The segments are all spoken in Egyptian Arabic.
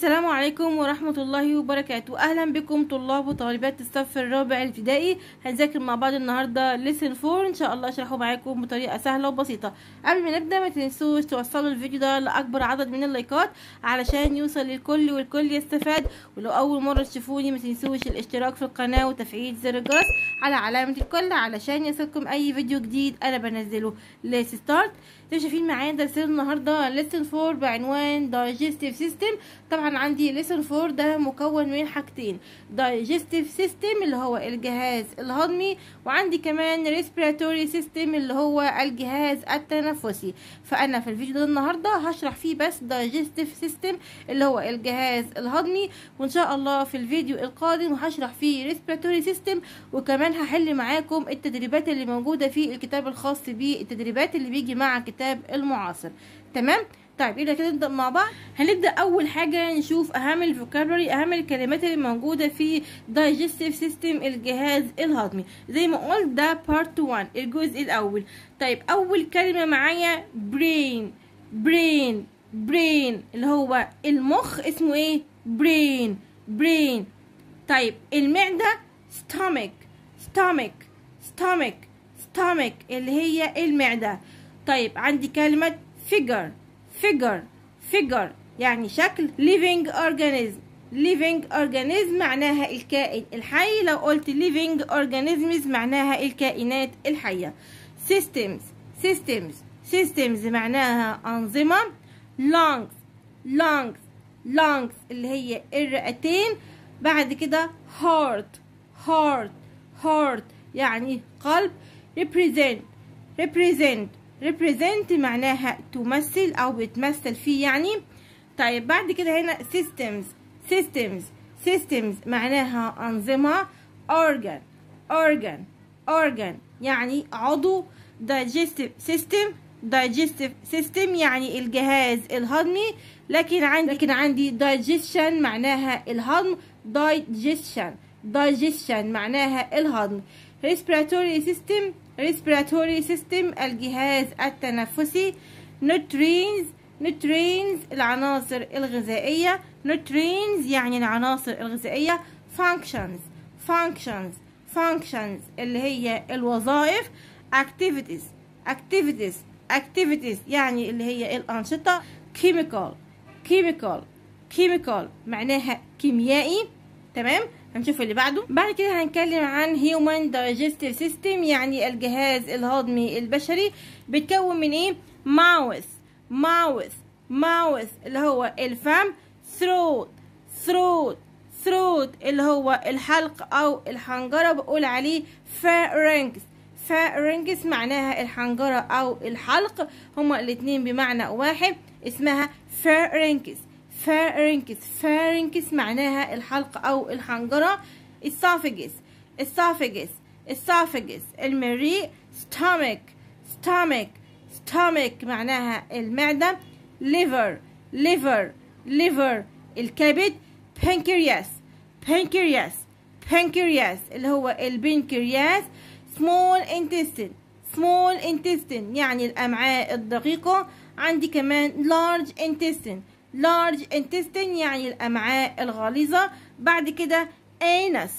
السلام عليكم ورحمة الله وبركاته أهلا بكم طلاب وطالبات الصف الرابع الابتدائي هنذاكر مع بعض النهاردة لسن فور إن شاء الله أشرحه معاكم بطريقة سهلة وبسيطة قبل ما نبدأ ما تنسوش توصلوا الفيديو ده لأكبر عدد من اللايكات علشان يوصل للكل والكل يستفاد ولو أول مرة تشوفوني ما تنسوش الاشتراك في القناة وتفعيل زر الجرس على علامة الكل علشان يصلكم أي فيديو جديد أنا بنزله ليتس ستارت شايفين معايا درسنا النهارده ليسن فور بعنوان دايجستيف سيستم طبعا عندي ليسن فور ده مكون من حاجتين دايجستيف سيستم اللي هو الجهاز الهضمي وعندي كمان ريسبيراتوري سيستم اللي هو الجهاز التنفسي فانا في الفيديو ده النهارده هشرح فيه بس دايجستيف سيستم اللي هو الجهاز الهضمي وان شاء الله في الفيديو القادم هشرح فيه ريسبيراتوري سيستم وكمان هحل معاكم التدريبات اللي موجوده في الكتاب الخاص بالتدريبات اللي بيجي مع كتاب المعاصر تمام طيب يلا كده نبدا مع بعض هنبدا اول حاجه نشوف اهم الفوكابلري اهم الكلمات اللي موجوده في digestive سيستم الجهاز الهضمي زي ما قلت ده بارت 1 الجزء الاول طيب اول كلمه معايا brain brain brain اللي هو المخ اسمه ايه brain brain طيب المعده stomach stomach stomach stomach اللي هي المعده طيب عندي كلمة figure figure figure يعني شكل living organism living organism معناها الكائن الحي لو قلت living organisms معناها الكائنات الحية systems systems systems معناها أنظمة lungs lungs lungs اللي هي الرئتين بعد كده heart heart heart يعني قلب represent represent represent معناها تمثل او بتمثل فيه يعني طيب بعد كده هنا systems systems systems معناها انظمه organ organ organ يعني عضو digestive system digestive system يعني الجهاز الهضمي لكن عندي لكن عندي digestion معناها الهضم digestion digestion معناها الهضم respiratory system respiratory system الجهاز التنفسي nutrients nutrients العناصر الغذائية nutrients يعني العناصر الغذائية functions functions functions اللي هي الوظائف activities activities activities يعني اللي هي الأنشطة chemical chemical chemical معناها كيميائي تمام هنشوف اللي بعده بعد كده هنتكلم عن human digestive system يعني الجهاز الهضمي البشري بيتكون من ايه mouth mouth mouth اللي هو الفم throat throat throat اللي هو الحلق او الحنجرة بقول عليه pharynx pharynx معناها الحنجرة او الحلق هما الاتنين بمعنى واحد اسمها pharynx pharynx pharynx معناها الحلق أو الحنجرة esophagus esophagus esophagus المريء stomach stomach stomach معناها المعدة liver liver liver الكبد pancreas pancreas pancreas اللي هو البنكرياس small intestine small intestine يعني الأمعاء الدقيقة عندي كمان large intestine large intestine يعني الأمعاء الغليظة بعد كده anus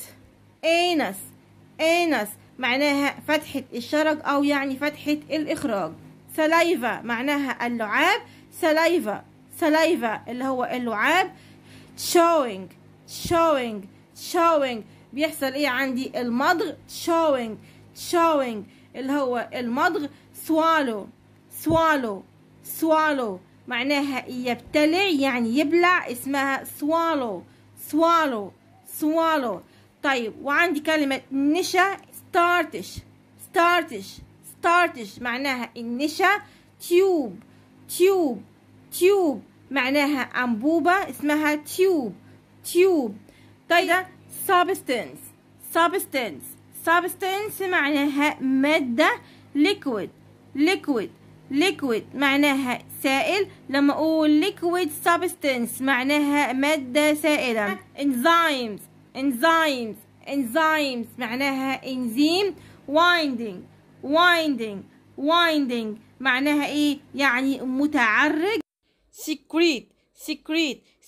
anus anus معناها فتحة الشرج أو يعني فتحة الإخراج saliva معناها اللعاب saliva saliva اللي هو اللعاب showing showing showing بيحصل ايه عندي المضغ showing showing اللي هو المضغ swallow swallow swallow معناها يبتلع يعني يبلع اسمها swallow swallow swallow طيب وعندي كلمة نشا startish startish startish معناها النشا tube tube tube معناها أنبوبة اسمها tube tube طيب substance substance substance معناها مادة liquid liquid liquid معناها سائل لما اقول liquid substance معناها مادة سائلة enzymes enzymes enzymes معناها انزيم winding winding winding معناها ايه يعني متعرج secrete secrete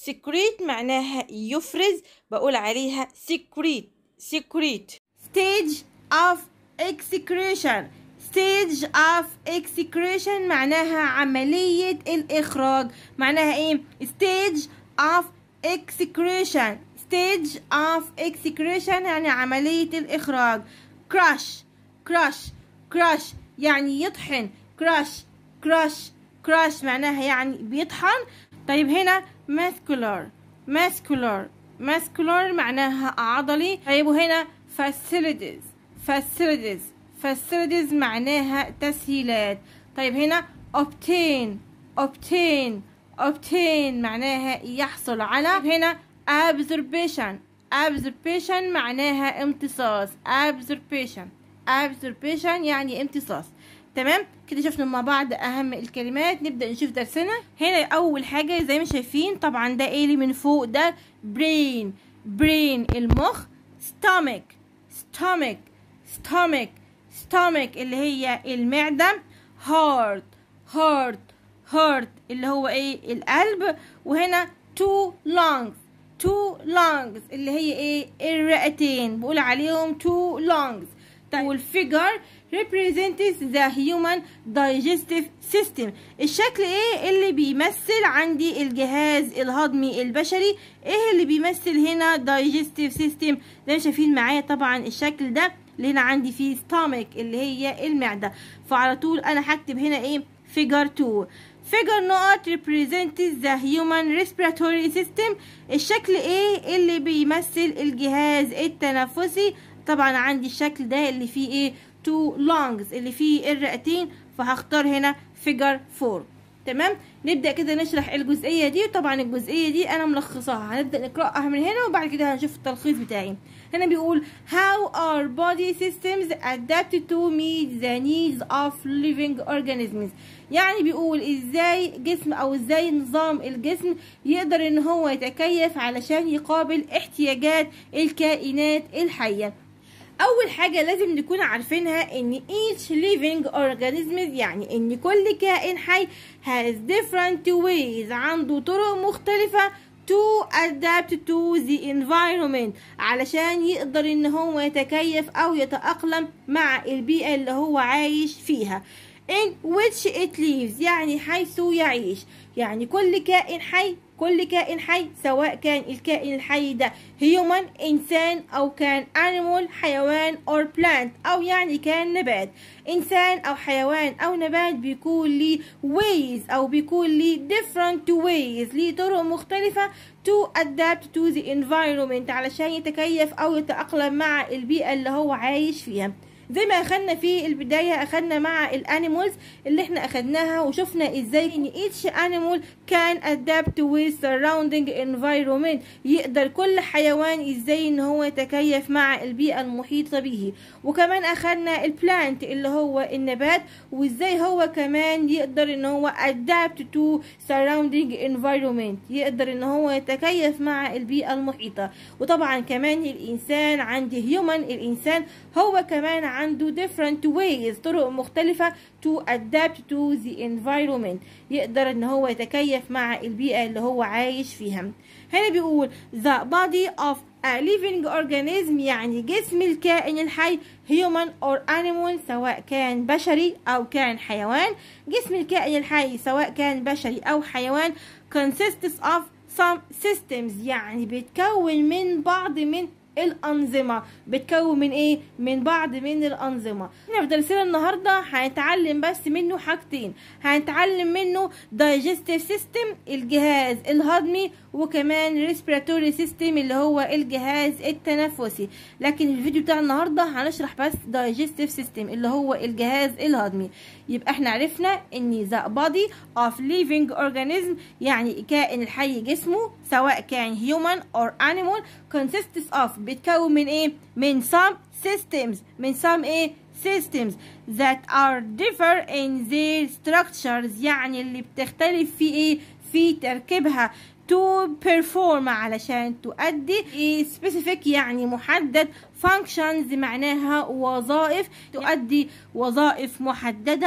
secrete معناها يفرز بقول عليها secrete secrete stage of excretion stage of excretion معناها عملية الإخراج معناها إيه stage of excretion stage of excretion يعني عملية الإخراج crush crush crush يعني يطحن crush crush crush معناها يعني بيطحن طيب هنا muscular muscular muscular معناها عضلي طيب وهنا facilities facilities facilities معناها تسهيلات طيب هنا obtain obtain obtain معناها يحصل على هنا absorption absorption معناها امتصاص absorption absorption يعني امتصاص تمام كده شفنا مع بعض اهم الكلمات نبدا نشوف درسنا هنا اول حاجه زي ما شايفين طبعا ده ايه اللي من فوق ده brain brain المخ stomach stomach stomach stomach اللي هي المعده heart heart heart اللي هو ايه القلب وهنا two lungs two lungs اللي هي ايه الرئتين بقول عليهم two lungs طيب والفيجر represents the human digestive system الشكل ايه اللي بيمثل عندي الجهاز الهضمي البشري ايه اللي بيمثل هنا digestive system زي ما شايفين معايا طبعا الشكل ده اللي هنا عندي فيه stomach اللي هي المعدة فعلى طول انا هكتب هنا ايه figure 2 figure نقط represents the human respiratory system الشكل ايه اللي بيمثل الجهاز التنفسي طبعا عندي الشكل ده اللي فيه ايه two lungs اللي فيه الرئتين فهختار هنا figure 4 تمام نبدا كده نشرح الجزئيه دي طبعا الجزئيه دي انا ملخصاها هنبدا نقراها من هنا وبعد كده هنشوف التلخيص بتاعي هنا بيقول how are body systems adapted to meet the needs of living organisms يعني بيقول ازاي جسم او ازاي نظام الجسم يقدر ان هو يتكيف علشان يقابل احتياجات الكائنات الحيه اول حاجه لازم نكون عارفينها ان each living organism يعني ان كل كائن حي has different ways عنده طرق مختلفه to adapt to the environment علشان يقدر ان هو يتكيف او يتأقلم مع البيئة اللي هو عايش فيها in which it lives يعني حيث يعيش يعني كل كائن حي كل كائن حي سواء كان الكائن الحي ده human إنسان أو كان animal حيوان or plant أو يعني كان نبات إنسان أو حيوان أو نبات بيكون ليه ways أو بيكون ليه different ways ليه طرق مختلفة to adapt to the environment علشان يتكيف أو يتأقلم مع البيئة اللي هو عايش فيها زي ما اخدنا في البداية اخدنا مع الانيمالز اللي احنا اخدناها وشفنا ازاي ان each animal can adapt with surrounding environment يقدر كل حيوان ازاي ان هو يتكيف مع البيئة المحيطة به وكمان اخدنا البلانت اللي هو النبات وازاي هو كمان يقدر ان هو adapt to surrounding environment يقدر ان هو يتكيف مع البيئة المحيطة وطبعا كمان الانسان عندي human الانسان هو كمان عنده different ways طرق مختلفة to adapt to the environment يقدر ان هو يتكيف مع البيئة اللي هو عايش فيها هنا بيقول the body of a living organism يعني جسم الكائن الحي human or animal سواء كان بشري أو كان حيوان جسم الكائن الحي سواء كان بشري أو حيوان consists of some systems يعني بيتكون من بعض من الأنظمة بتكون من إيه؟ من بعض من الأنظمة احنا في درسنا النهاردة هنتعلم بس منه حاجتين هنتعلم منه digestive system الجهاز الهضمي وكمان respiratory system اللي هو الجهاز التنفسي لكن الفيديو بتاع النهاردة هنشرح بس digestive system اللي هو الجهاز الهضمي يبقى احنا عرفنا ان the body of living organism يعني كائن الحي جسمه سواء كان human or animal consists of بيتكون من ايه من some systems من some ايه systems that are differ in their structures يعني اللي بتختلف في ايه في تركيبها to perform علشان تؤدي specific يعني محدد functions معناها وظائف تؤدي وظائف محددة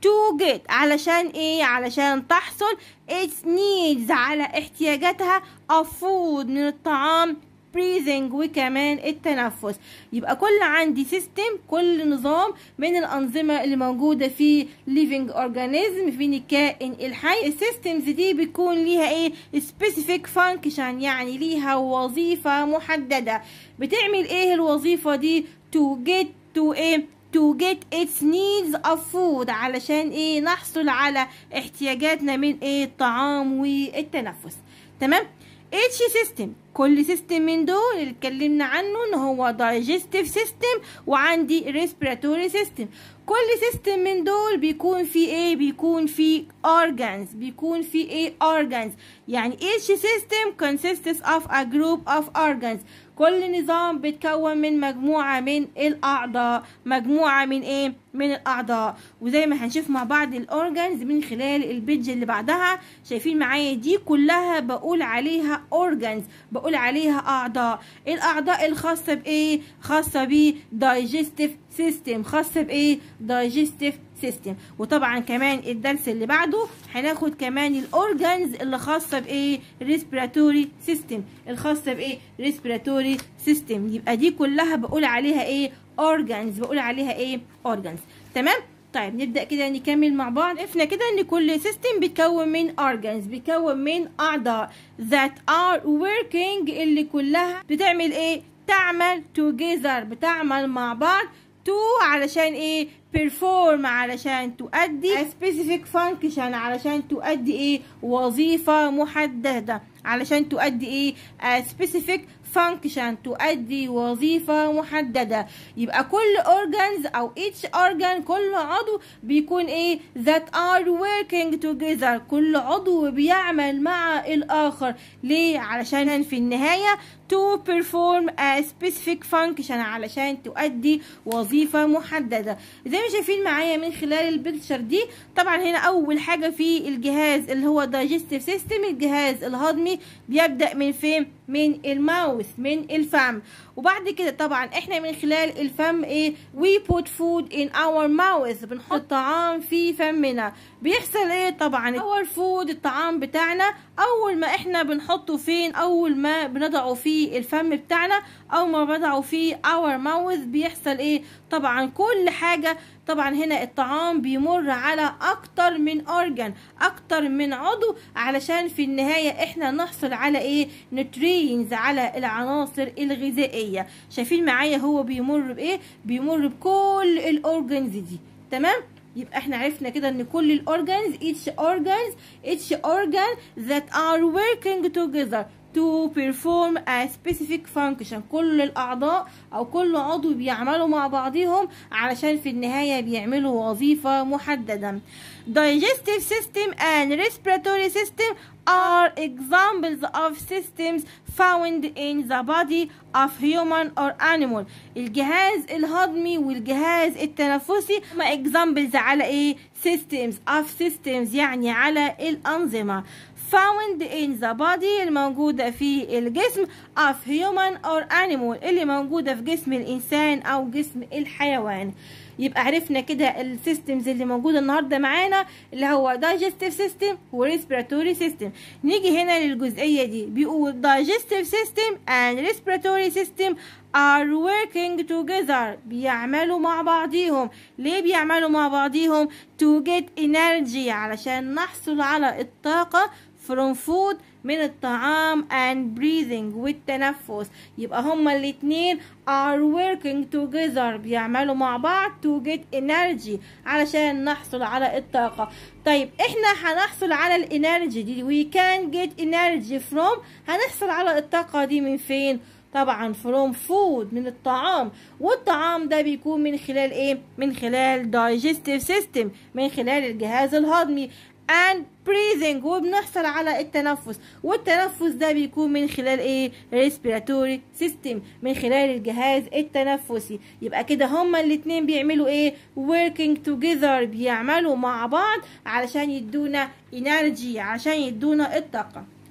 to get علشان ايه علشان تحصل its needs على احتياجاتها of food من الطعام breathing وكمان التنفس يبقى كل عندي سيستم كل نظام من الأنظمة اللي موجودة في living organism في الكائن الحي السيستمز دي بتكون ليها ايه specific function يعني ليها وظيفة محددة بتعمل ايه الوظيفة دي to get to ايه to get its needs of food علشان ايه نحصل على احتياجاتنا من ايه الطعام والتنفس تمام each system كل سيستم من دول اللي اتكلمنا عنه ان هو digestive system وعندي respiratory system كل سيستم من دول بيكون في ايه بيكون في organs بيكون في ايه organs يعني each system consists of a group of organs كل نظام بيتكون من مجموعة من الأعضاء مجموعة من إيه؟ من الأعضاء وزي ما هنشوف مع بعض الأورجانز من خلال البيج اللي بعدها شايفين معايا دي كلها بقول عليها أورجانز بقول عليها أعضاء الأعضاء الخاصة بإيه؟ خاصة ب digestive system خاصة بإيه؟ digestive سيستم وطبعا كمان الدرس اللي بعده هناخد كمان الاورجانز اللي خاصه بايه ريسبيراتوري سيستم الخاصه بايه ريسبيراتوري سيستم يبقى دي كلها بقول عليها ايه اورجانز بقول عليها ايه اورجانز تمام طيب نبدا كده نكمل مع بعض عرفنا كده ان كل سيستم بيتكون من organs بيتكون من اعضاء that are working اللي كلها بتعمل ايه تعمل together بتعمل مع بعض to علشان ايه perform علشان تؤدي a specific function علشان تؤدي ايه وظيفة محددة علشان تؤدي ايه a specific function تؤدي وظيفة محددة يبقى كل organs أو each organ كل عضو بيكون إيه that are working together كل عضو بيعمل مع الآخر ليه علشان في النهاية to perform a specific function علشان تؤدي وظيفة محددة زي ما شايفين معايا من خلال البيكتشر دي طبعا هنا أول حاجة في الجهاز اللي هو digestive system الجهاز الهضمي بيبدأ من فين من الماوث من الفم وبعد كده طبعا احنا من خلال الفم ايه we put food in our mouth بنحط الطعام في فمنا بيحصل ايه طبعا our food الطعام بتاعنا اول ما احنا بنحطه فين اول ما بنضعه في الفم بتاعنا او ما بنضعه في our mouth بيحصل ايه طبعا كل حاجة طبعا هنا الطعام بيمر على اكتر من اورجان اكتر من عضو علشان في النهاية احنا نحصل على ايه نوترينز على العناصر الغذائية شايفين معايا هو بيمر بايه بيمر بكل الاورجانز دي تمام يبقى احنا عرفنا كده ان كل الاورجانز each organs each organ that are working together to perform a specific function كل الأعضاء أو كل عضو بيعملوا مع بعضهم علشان في النهاية بيعملوا وظيفة محددة digestive system and respiratory system are examples of systems found in the body of human or animal الجهاز الهضمي والجهاز التنفسي هما examples على ايه systems of systems يعني على الأنظمة found in the body الموجودة في الجسم of human or animal اللي موجودة في جسم الإنسان أو جسم الحيوان يبقى عرفنا كده السيستمز اللي موجوده النهارده معانا اللي هو digestive system و respiratory system نيجي هنا للجزئيه دي بيقول digestive system and respiratory system are working together بيعملوا مع بعضيهم ليه بيعملوا مع بعضيهم to get energy علشان نحصل على الطاقة from food من الطعام and breathing والتنفس يبقى هما الاتنين are working together بيعملوا مع بعض to get energy علشان نحصل على الطاقة طيب احنا هنحصل على الانرجي دي we can get energy from هنحصل على الطاقة دي من فين طبعا from food من الطعام والطعام ده بيكون من خلال ايه من خلال digestive system من خلال الجهاز الهضمي and breathing وبنحصل على التنفس والتنفس ده بيكون من خلال ايه respiratory system من خلال الجهاز التنفسي يبقى كده هما الاتنين بيعملوا ايه working together بيعملوا مع بعض علشان يدونا energy علشان يدونا الطاقة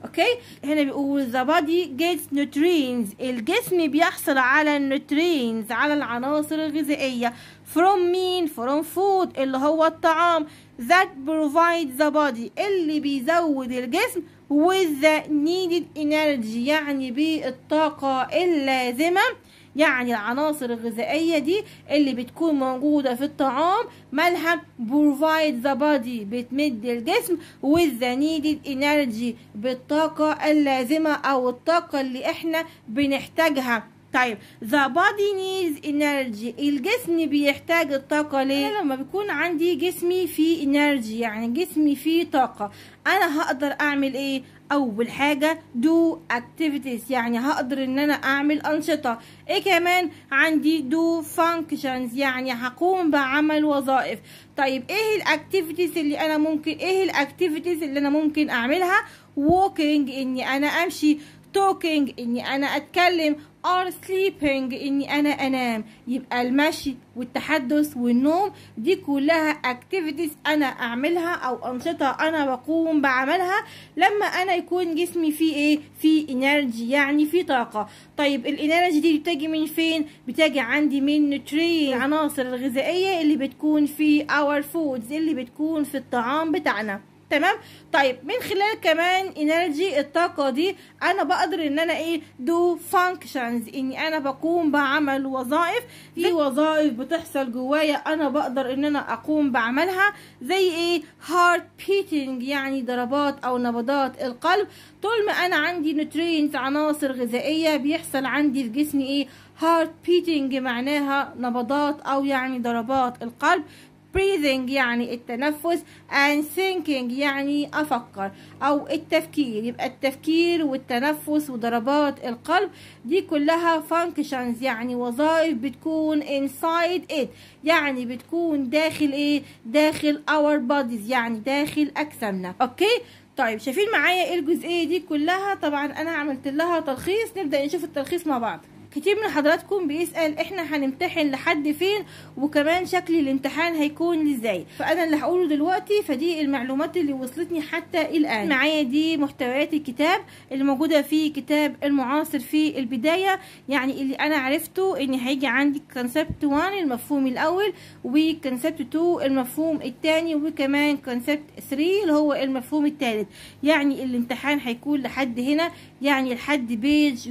اوكي هنا بيقول the body gets nutrients الجسم بيحصل على النوترينز على العناصر الغذائية from مين from food اللي هو الطعام that provide the body اللي بيزود الجسم with the needed energy يعني بالطاقة اللازمة يعني العناصر الغذائية دي اللي بتكون موجودة في الطعام مالها provide the body بتمد الجسم with the needed energy بالطاقة اللازمة أو الطاقة اللي احنا بنحتاجها طيب the body needs energy الجسم بيحتاج الطاقة ليه؟ أنا لما بيكون عندي جسمي فيه energy يعني جسمي فيه طاقة أنا هقدر أعمل إيه؟ أول حاجة do activities يعني هقدر إن أنا أعمل أنشطة إيه كمان عندي do functions يعني هقوم بعمل وظائف طيب إيه الأكتيفيتيز اللي أنا ممكن إيه الأكتيفيتيز اللي أنا ممكن أعملها walking إني أنا أمشي talking إني أنا أتكلم are sleeping إني أنا أنام يبقى المشي والتحدث والنوم دي كلها activities أنا أعملها أو أنشطة أنا بقوم بعملها لما أنا يكون جسمي فيه إيه فيه energy يعني فيه طاقة طيب الانرجي دي بتجي من فين بتجي عندي من نوترين العناصر الغذائية اللي بتكون في our foods اللي بتكون في الطعام بتاعنا تمام طيب من خلال كمان انرجي الطاقة دي انا بقدر ان انا ايه دو فانكشنز اني انا بقوم بعمل وظائف في وظائف بتحصل جوايا انا بقدر ان انا اقوم بعملها زي ايه هارت بيتنج يعني ضربات او نبضات القلب طول ما انا عندي نوترينز عناصر غذائية بيحصل عندي في جسمي ايه هارت بيتنج معناها نبضات او يعني ضربات القلب breathing يعني التنفس and thinking يعني أفكر أو التفكير يبقى التفكير والتنفس وضربات القلب دي كلها functions يعني وظائف بتكون inside it يعني بتكون داخل ايه داخل our bodies يعني داخل أجسامنا أوكي طيب شايفين معايا ايه الجزئية دي كلها طبعا أنا عملت لها تلخيص نبدأ نشوف التلخيص مع بعض كتير من حضراتكم بيسأل احنا هنمتحن لحد فين وكمان شكل الامتحان هيكون ازاي فانا اللي هقوله دلوقتي فدي المعلومات اللي وصلتني حتى الان معايا دي محتويات الكتاب اللي موجوده في كتاب المعاصر في البدايه يعني اللي انا عرفته ان هيجي عندي كونسبت 1 المفهوم الاول وكونسبت 2 المفهوم الثاني وكمان كونسبت 3 اللي هو المفهوم الثالث يعني الامتحان هيكون لحد هنا يعني لحد بيج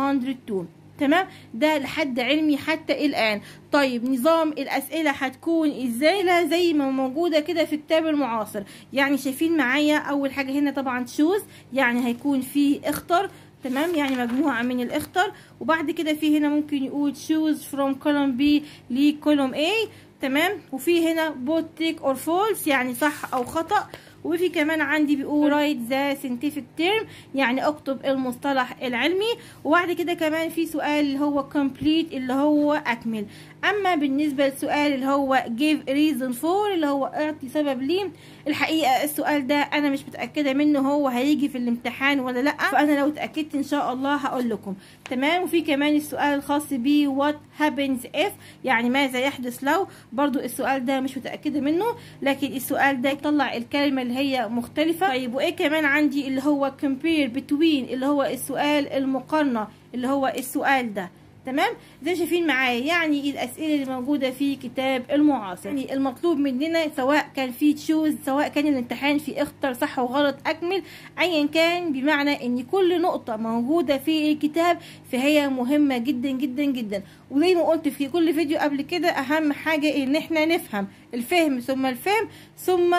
102 تمام ده لحد علمي حتى الان طيب نظام الاسئله هتكون ازاي لا زي ما موجوده كده في كتاب المعاصر يعني شايفين معايا اول حاجه هنا طبعا تشوز يعني هيكون في اختر تمام يعني مجموعة من الاختر وبعد كده في هنا ممكن يقول choose from column B لcolumn A تمام وفي هنا both tick or false يعني صح او خطأ وفي كمان عندي بيقول write the scientific term يعني اكتب المصطلح العلمي وبعد كده كمان في سؤال اللي هو complete اللي هو اكمل اما بالنسبه للسؤال اللي هو give reason for اللي هو اعطي سبب ليه الحقيقه السؤال ده انا مش متاكده منه هو هيجي في الامتحان ولا لا فانا لو اتاكدت ان شاء الله هقول لكم تمام وفي كمان السؤال الخاص بيه what happens if يعني ماذا يحدث لو برضو السؤال ده مش متاكده منه لكن السؤال ده يطلع الكلمه اللي هي مختلفه طيب وايه كمان عندي اللي هو compare between اللي هو السؤال المقارنه اللي هو السؤال ده تمام زي شايفين معايا يعني الاسئله اللي موجوده في كتاب المعاصر يعني المطلوب مننا سواء كان في تشوز سواء كان الامتحان في اختر صح وغلط اكمل ايا كان بمعنى ان كل نقطه موجوده في الكتاب فهي مهمه جدا جدا جدا وزي ما قلت في كل فيديو قبل كده اهم حاجه ان احنا نفهم الفهم ثم الفهم ثم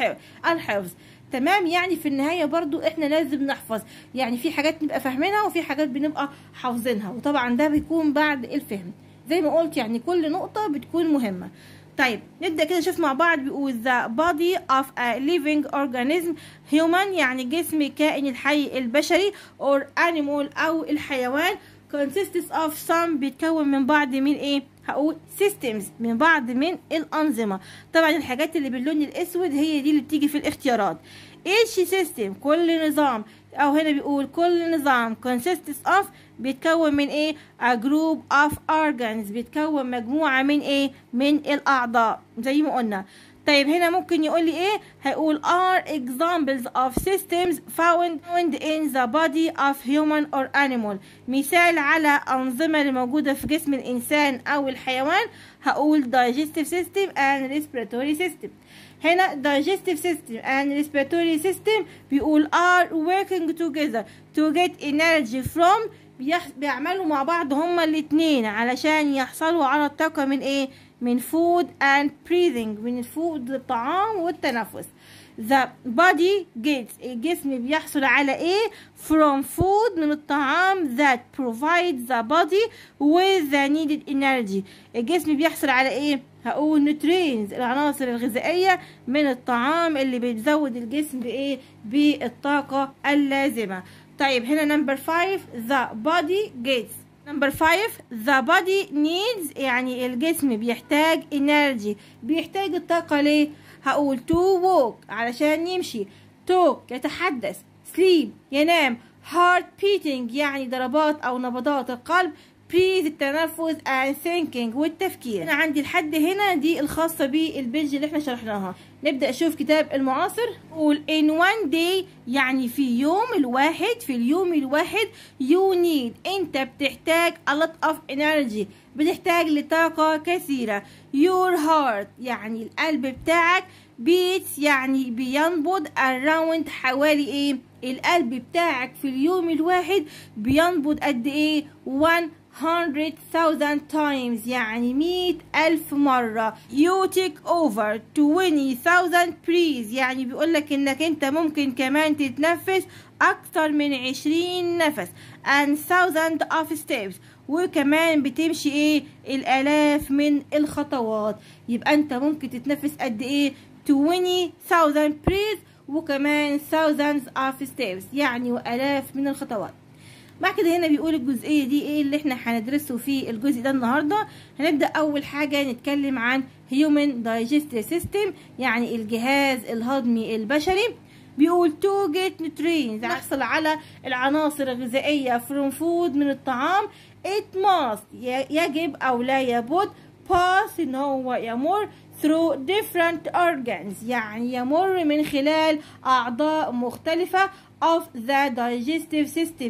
الحفظ تمام يعني في النهاية برضو احنا لازم نحفظ يعني في حاجات نبقى فاهمينها وفي حاجات بنبقى حافظينها وطبعا ده بيكون بعد الفهم زي ما قلت يعني كل نقطة بتكون مهمة طيب نبدأ كده نشوف مع بعض بيقول the body of a living organism human يعني جسم كائن الحي البشري or animal أو الحيوان consists of some بيتكون من بعض من ايه هقول systems من بعض من الأنظمة طبعا الحاجات اللي باللون الأسود هي دي اللي بتيجي في الاختيارات each system كل نظام أو هنا بيقول كل نظام consists of بيتكون من ايه a group of organs بيتكون مجموعة من ايه من الأعضاء زي ما قلنا طيب هنا ممكن يقول لي ايه هيقول are examples of systems found found in the body of human or animal مثال على أنظمة اللي موجودة في جسم الإنسان أو الحيوان هقول digestive system and respiratory system هنا digestive system and respiratory system بيقول are working together to get energy from بيح... بيعملوا مع بعض هما الاتنين علشان يحصلوا على الطاقة من ايه من food and breathing من الفود الطعام والتنفس the body gets الجسم بيحصل على ايه from food من الطعام that provides the body with the needed energy الجسم بيحصل على ايه هقول nutrients العناصر الغذائية من الطعام اللي بتزود الجسم بايه بالطاقة اللازمة طيب هنا نمبر 5 the body gets نمبر 5 the body needs يعني الجسم بيحتاج energy بيحتاج الطاقة ليه هقول to walk علشان يمشي talk يتحدث sleep ينام heart beating يعني ضربات أو نبضات القلب breathe التنفس and thinking والتفكير أنا عندي لحد هنا دي الخاصة بالبنج اللي احنا شرحناها نبدأ نشوف كتاب المعاصر قول in one day يعني في يوم الواحد في اليوم الواحد you need انت بتحتاج a lot of energy بتحتاج لطاقة كثيرة your heart يعني القلب بتاعك beats يعني بينبض around حوالي ايه القلب بتاعك في اليوم الواحد بينبض قد ايه 100,000 times يعني مية ألف مرة you take over 20,000 breaths يعني بيقولك انك انت ممكن كمان تتنفس اكتر من 20 نفس and thousand of steps وكمان بتمشي ايه الالاف من الخطوات يبقى انت ممكن تتنفس قد ايه 20,000 breaths وكمان thousands of steps يعني والاف من الخطوات بعد كده هنا بيقول الجزئية دي ايه اللي احنا هندرسه في الجزء ده النهاردة هنبدأ أول حاجة نتكلم عن human digestive system يعني الجهاز الهضمي البشري بيقول to get nutrients نحصل على العناصر الغذائية from food من الطعام it must يجب أو لا يبد pass إن هو يمر through different organs يعني يمر من خلال أعضاء مختلفة of the digestive system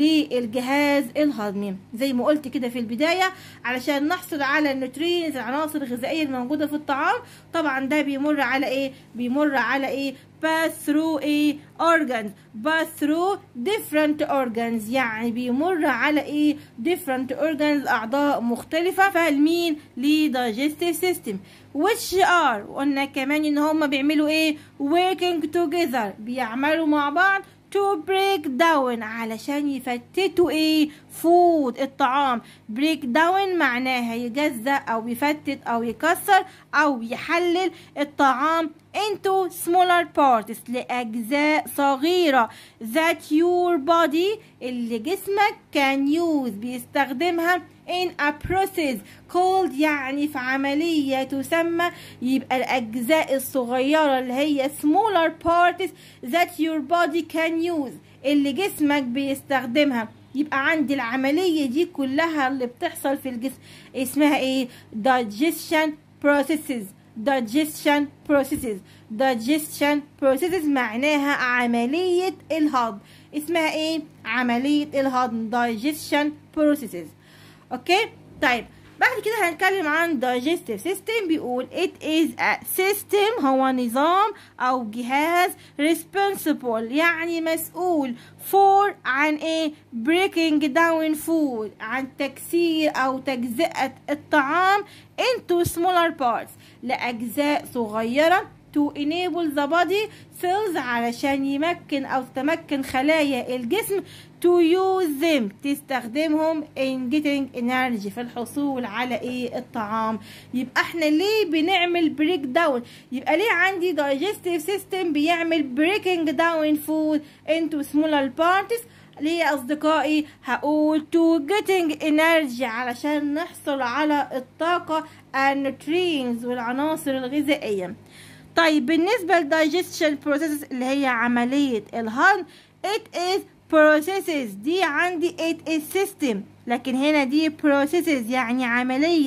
للجهاز الهضمي زي ما قلت كده في البداية علشان نحصل على النوترينز العناصر الغذائية الموجودة في الطعام طبعا ده بيمر على ايه بيمر على ايه pass through ايه organs pass through different organs يعني بيمر على ايه different organs اعضاء مختلفة فالمين ل digestive system which are قلنا كمان ان هما بيعملوا ايه working together بيعملوا مع بعض to break down علشان يفتتوا ايه فود الطعام break down معناها يجزأ او يفتت او يكسر او يحلل الطعام into smaller parts لأجزاء صغيرة that your body اللي جسمك can use بيستخدمها in a process called يعني في عملية تسمى يبقى الأجزاء الصغيرة اللي هي smaller parts that your body can use اللي جسمك بيستخدمها يبقى عندي العملية دي كلها اللي بتحصل في الجسم اسمها ايه digestion processes digestion processes digestion processes معناها عملية الهضم اسمها ايه عملية الهضم digestion processes اوكي طيب بعد كده هنتكلم عن digestive system بيقول it is a system هو نظام او جهاز responsible يعني مسؤول for عن ايه breaking down food عن تكسير او تجزئة الطعام into smaller parts لأجزاء صغيرة to enable the body cells علشان يمكن او تمكن خلايا الجسم to use them تستخدمهم in getting energy في الحصول على ايه الطعام يبقى احنا ليه بنعمل بريك داون يبقى ليه عندي digestive system بيعمل breaking down food into smaller parts ليه يا اصدقائي هقول to getting energy علشان نحصل على الطاقة النوترينز والعناصر الغذائية طيب بالنسبة للدايجستشن processes اللي هي عملية الهضم it is processes دي عندي it is system لكن هنا دي processes يعني عملية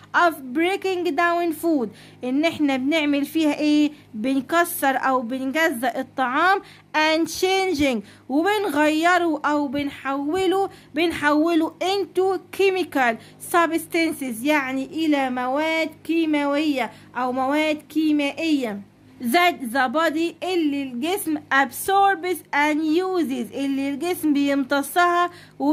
of breaking down food ان احنا بنعمل فيها ايه بنكسر او بنجزأ الطعام and changing وبنغيره او بنحوله بنحوله into chemical substances يعني الى مواد كيماوية او مواد كيميائية that the body اللي الجسم absorbs and uses اللي الجسم بيمتصها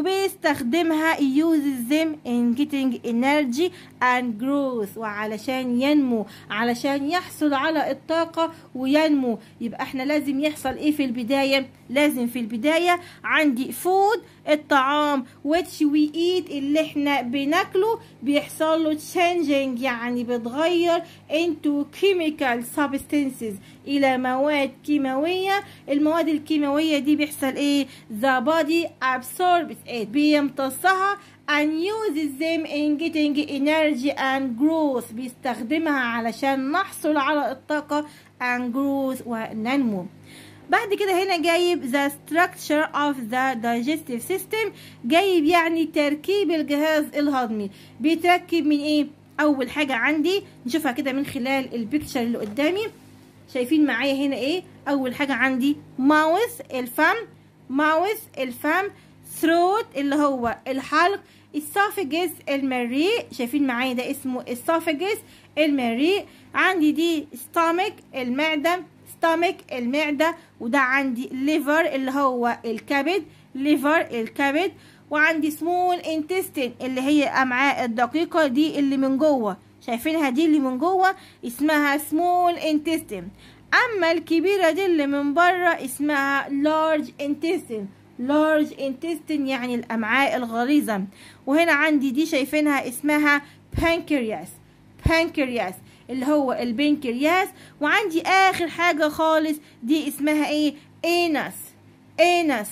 وبيستخدمها uses them in getting energy and growth وعلشان ينمو علشان يحصل على الطاقة وينمو يبقى احنا لازم يحصل ايه في البداية لازم في البداية عندي food الطعام which we eat اللي احنا بناكله بيحصل له changing يعني بتغير into chemical substances الى مواد كيماوية المواد الكيماوية دي بيحصل ايه the body absorbs it بيمتصها and uses them in getting energy and growth بيستخدمها علشان نحصل على الطاقة and growth وننمو بعد كده هنا جايب the structure of the digestive system جايب يعني تركيب الجهاز الهضمي بيتركب من ايه اول حاجة عندي نشوفها كده من خلال البيكتشر اللي قدامي شايفين معايا هنا ايه اول حاجة عندي ماوس الفم ماوس الفم ثروت اللي هو الحلق اسوفجس المريء شايفين معايا ده اسمه اسوفجس المريء عندي دي ستامك المعدة ستامك المعدة وده عندي ليفر اللي هو الكبد ليفر الكبد وعندي سمول انتستين اللي هي امعاء الدقيقة دي اللي من جوه شايفينها دي اللي من جوه اسمها سمول انتستين اما الكبيرة دي اللي من بره اسمها لارج انتستين لارج انتستين يعني الامعاء الغليظة وهنا عندي دي شايفينها اسمها بانكرياس بانكرياس اللي هو البنكرياس وعندي اخر حاجة خالص دي اسمها ايه انس انس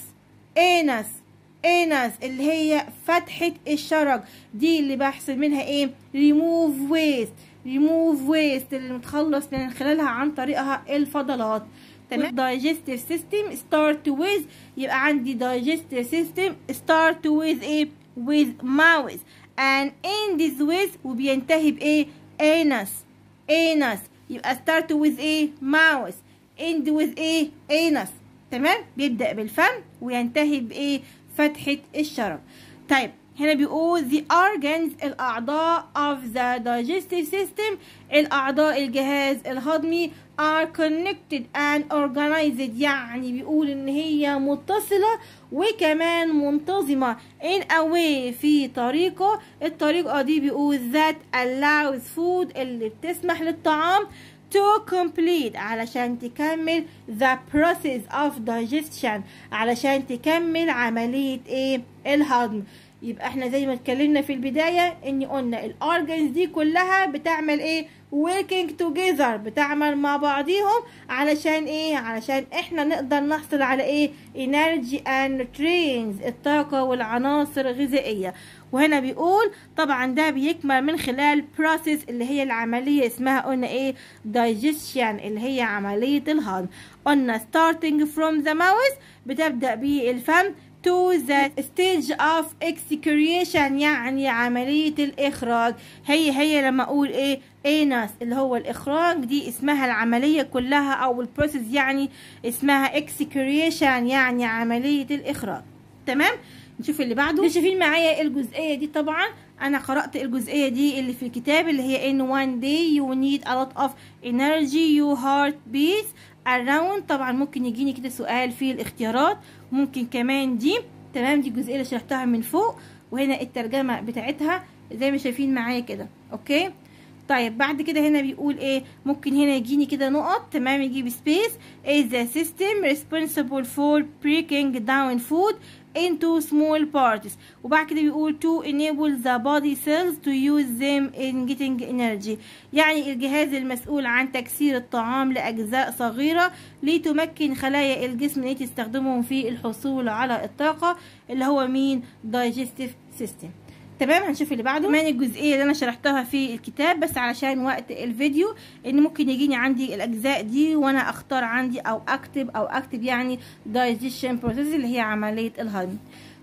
انس انس اللي هي فتحة الشرج دي اللي بحصل منها ايه ريموف ويست ريموف ويست اللي متخلص من خلالها عن طريقها الفضلات تمام digestive system start with يبقى عندي digestive system start with ايه with mouth and end with وبينتهي بايه anus anus يبقى start with ايه mouth end with ايه anus تمام بيبدأ بالفم وينتهي بايه فتحة الشرج طيب هنا بيقول the organs الأعضاء of the digestive system الأعضاء الجهاز الهضمي are connected and organized يعني بيقول إن هي متصلة وكمان منتظمة in a way في طريقة الطريقة دي بيقول that allows food اللي بتسمح للطعام to complete علشان تكمل the process of digestion علشان تكمل عملية ايه الهضم يبقى احنا زي ما اتكلمنا في البداية ان قلنا الاورجنز دي كلها بتعمل ايه working together بتعمل مع بعضيهم علشان ايه علشان احنا نقدر نحصل على ايه energy and nutrients الطاقة والعناصر الغذائية وهنا بيقول طبعا ده بيكمل من خلال process اللي هي العملية اسمها قلنا ايه digestion اللي هي عملية الهضم قلنا starting from the mouth بتبدأ بالفم to the stage of excretion يعني عملية الإخراج هي هي لما أقول إيه anus اللي هو الإخراج دي اسمها العملية كلها أو البروسيس يعني اسمها excretion يعني عملية الإخراج تمام نشوف اللي بعده شايفين معايا الجزئية دي طبعا أنا قرأت الجزئية دي اللي في الكتاب اللي هي in one day you need a lot of energy your heart beats around طبعا ممكن يجيني كده سؤال في الاختيارات ممكن كمان دي تمام دي الجزئيه اللي شرحتها من فوق وهنا الترجمه بتاعتها زي ما شايفين معايا كده اوكي طيب بعد كده هنا بيقول ايه ممكن هنا يجيني كده نقط تمام يجيب سبيس is the system responsible for breaking down food into small parts وبعد كده بيقول to enable the body cells to use them in getting energy يعني الجهاز المسؤول عن تكسير الطعام لأجزاء صغيرة لتمكن خلايا الجسم ان تستخدمهم في الحصول على الطاقة اللي هو مين digestive system تمام هنشوف اللي بعده كمان الجزئيه اللي انا شرحتها في الكتاب بس علشان وقت الفيديو ان ممكن يجيني عندي الاجزاء دي وانا اختار عندي او اكتب او اكتب يعني digestion process اللي هي عمليه الهضم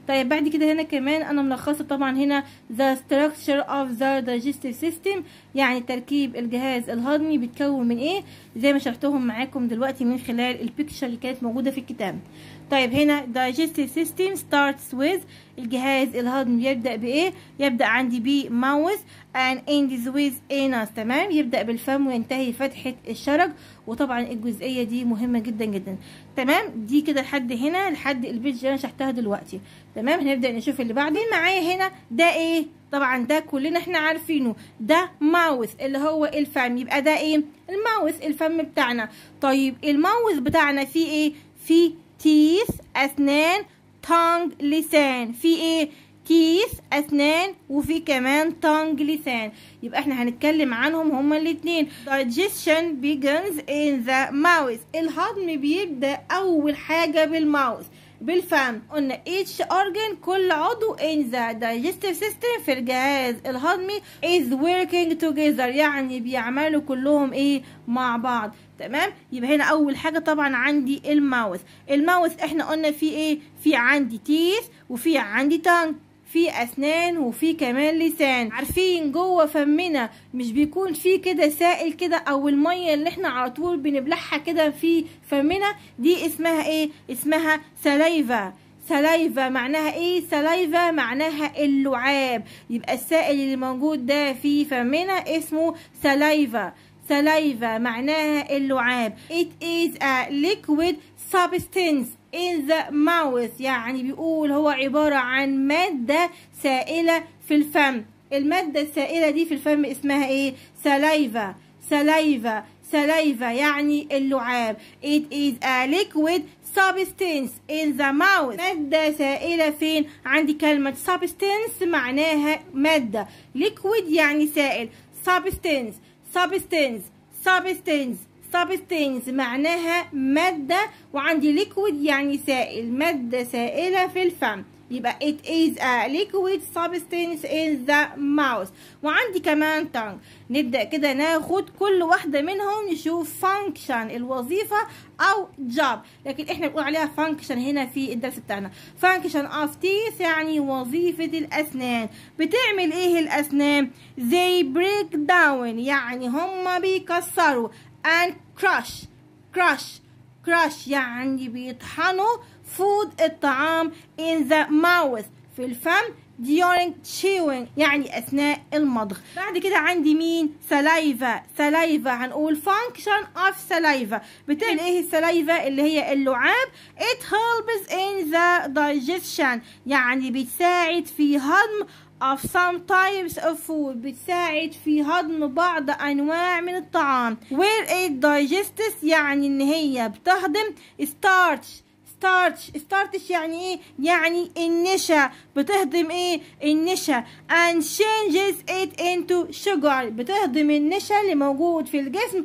طيب بعد كده هنا كمان انا ملخصه طبعا هنا the structure of the digestive system يعني تركيب الجهاز الهضمي بيتكون من ايه زي ما شرحتهم معاكم دلوقتي من خلال البيكتشر اللي كانت موجوده في الكتاب طيب هنا digestive system starts with الجهاز الهضمي يبدأ بإيه؟ يبدأ عندي ب mouth and ends with anus تمام؟ يبدأ بالفم وينتهي فتحة الشرج وطبعا الجزئية دي مهمة جدا جدا تمام؟ دي كده لحد هنا لحد البيج اللي أنا شرحتها دلوقتي تمام؟ هنبدأ نشوف اللي بعدين معايا هنا ده إيه؟ طبعا ده كلنا احنا عارفينه ده ماوث اللي هو الفم يبقى ده ايه الماوث الفم بتاعنا طيب الماوث بتاعنا فيه ايه فيه تيث اسنان تونج لسان في ايه تيث اسنان وفي كمان تونج لسان يبقى احنا هنتكلم عنهم هما الاتنين digestion begins in the mouth الهضم بيبدا اول حاجه بالماوث بالفم قلنا each organ كل عضو in the digestive system في الجهاز الهضمي is working together يعني بيعملوا كلهم ايه مع بعض تمام يبقى هنا اول حاجه طبعا عندي الماوث الماوث احنا قلنا في ايه في عندي تيث وفي عندي تانج في اسنان وفي كمان لسان عارفين جوه فمنا مش بيكون في كده سائل كده او الميه اللي احنا على طول بنبلعها كده في فمنا دي اسمها ايه اسمها سلايفا سلايفا معناها ايه سلايفا معناها اللعاب يبقى السائل اللي موجود ده في فمنا اسمه سلايفا سلايفا معناها اللعاب it is a liquid substance in the mouth يعني بيقول هو عبارة عن مادة سائلة في الفم المادة السائلة دي في الفم اسمها ايه سلايفا سلايفا سلايفا يعني اللعاب it is a liquid substance in the mouth مادة سائلة فين عندي كلمة substance معناها مادة liquid يعني سائل substance substance substance substance معناها مادة وعندي liquid يعني سائل مادة سائلة في الفم يبقى it is a liquid substance in the mouth وعندي كمان tongue نبدأ كده ناخد كل واحدة منهم نشوف function الوظيفة أو job لكن احنا بنقول عليها function هنا في الدرس بتاعنا function of teeth يعني وظيفة الأسنان بتعمل ايه الأسنان they break down يعني هما بيكسروا and crush crush crush يعني بيطحنوا food الطعام in the mouth في الفم during chewing يعني أثناء المضغ بعد كده عندي مين سلايفا سلايفا هنقول function of saliva بتعمل ايه السلايفا اللي هي اللعاب it helps in the digestion يعني بتساعد في هضم of some types of food بتساعد في هضم بعض أنواع من الطعام where it digests يعني إن هي بتهضم starch starch starch يعني ايه يعني النشا بتهضم ايه النشا and changes it into sugar بتهضم النشا اللي موجود في الجسم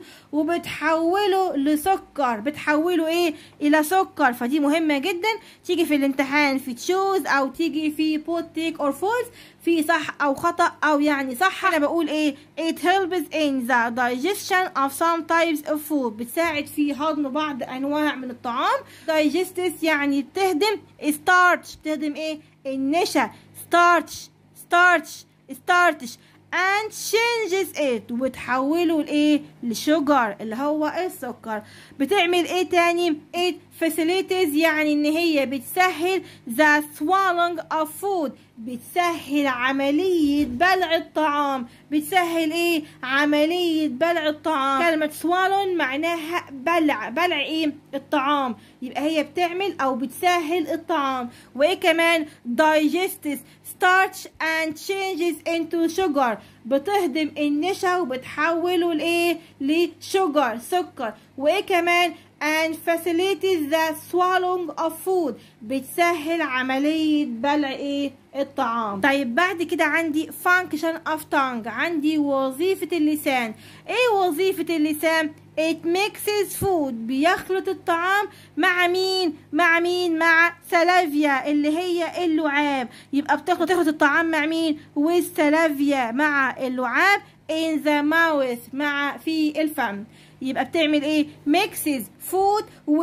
وبتحوله لسكر بتحوله ايه الى سكر فدي مهمة جدا تيجي في الامتحان في تشوز او تيجي في بوت تيك اور فولز في صح او خطا او يعني صح انا بقول ايه it helps in the digestion of some types of food بتساعد في هضم بعض انواع من الطعام digestis يعني بتهضم starch بتهضم ايه النشا starch starch starch and changes it وتحوله لايه لشجر اللي هو السكر بتعمل ايه تاني it facilities يعني ان هي بتسهل the swallowing of food بتسهل عملية بلع الطعام بتسهل ايه عملية بلع الطعام كلمة swallow معناها بلع بلع ايه الطعام يبقى هي بتعمل او بتسهل الطعام وايه كمان digests starch and changes into sugar بتهضم النشا وبتحوله لايه لشجر سكر وايه كمان and facilitates the swallowing of food بتسهل عملية بلع ايه الطعام طيب بعد كده عندي function of tongue عندي وظيفة اللسان ايه وظيفة اللسان it mixes food بيخلط الطعام مع مين مع مين مع سلافيا اللي هي اللعاب يبقى بتخلط تخلط الطعام مع مين with سلافيا مع اللعاب in the mouth مع في الفم يبقى بتعمل ايه mixes food with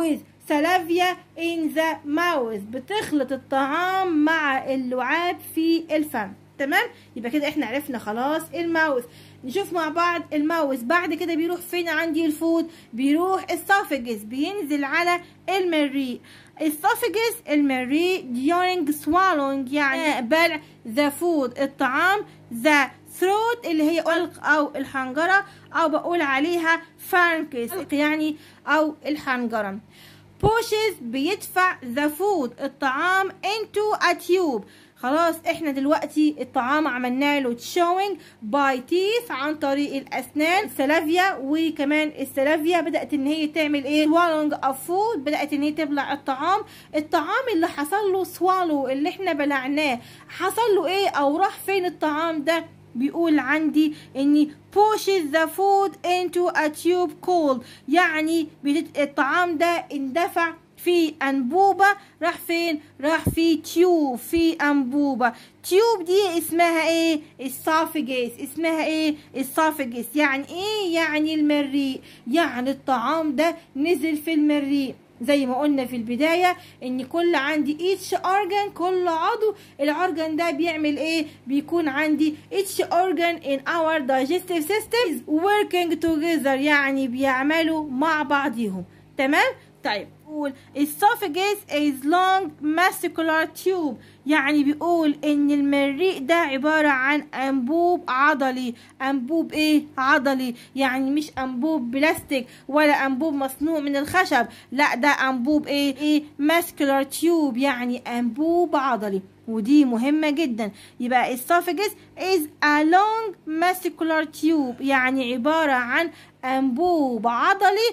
سلافيا in the mouth بتخلط الطعام مع اللعاب في الفم تمام يبقى كده احنا عرفنا خلاص الماوث نشوف مع بعض الماوث بعد كده بيروح فين عندي الفود بيروح السافجس بينزل على المريء السافجس المريء during swallowing يعني بلع the food الطعام the throat اللي هي ألق أو الحنجرة أو بقول عليها pharynx يعني أو الحنجرة pushes بيدفع the food الطعام into a tube خلاص احنا دلوقتي الطعام عملنا له showing by teeth عن طريق الاسنان سلافيا وكمان السلافيا بدات ان هي تعمل ايه swallowing of food بدات ان هي تبلع الطعام الطعام اللي حصل له swallow اللي احنا بلعناه حصل له ايه او راح فين الطعام ده بيقول عندي اني pushes the food into a tube cold يعني الطعام ده اندفع في أنبوبة راح فين؟ راح في تيوب في أنبوبة تيوب دي اسمها ايه؟ السافجس اسمها ايه؟ السافجس يعني ايه؟ يعني المريء يعني الطعام ده نزل في المريء زي ما قلنا في البداية ان كل عندي each organ كل عضو الارجن ده بيعمل ايه بيكون عندي each organ in our digestive system is working together يعني بيعملوا مع بعضهم تمام طيب بيقول esophagus is long muscular tube يعني بيقول ان المريء ده عبارة عن انبوب عضلي انبوب ايه عضلي يعني مش انبوب بلاستيك ولا انبوب مصنوع من الخشب لا ده انبوب ايه ايه muscular tube يعني انبوب عضلي ودي مهمة جدا يبقى esophagus is a long muscular tube يعني عبارة عن انبوب عضلي